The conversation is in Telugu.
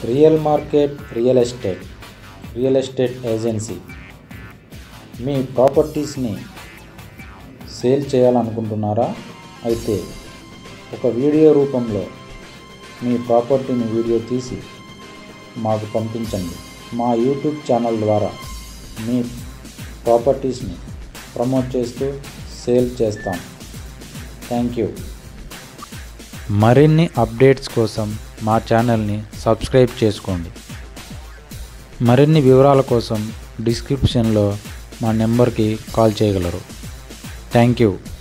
real market real estate real estate agency మీ ప్రాపర్టీస్ని సేల్ చేయాలనుకుంటున్నారా అయితే ఒక వీడియో రూపంలో మీ ప్రాపర్టీని వీడియో తీసి మాకు పంపించండి మా యూట్యూబ్ ఛానల్ ద్వారా మీ ప్రాపర్టీస్ని ప్రమోట్ చేస్తూ సేల్ చేస్తాం థ్యాంక్ యూ మరిన్ని అప్డేట్స్ కోసం మా ఛానల్ని సబ్స్క్రైబ్ చేసుకోండి మరిన్ని వివరాల కోసం డిస్క్రిప్షన్లో మా నెంబర్కి కాల్ చేయగలరు థ్యాంక్ యూ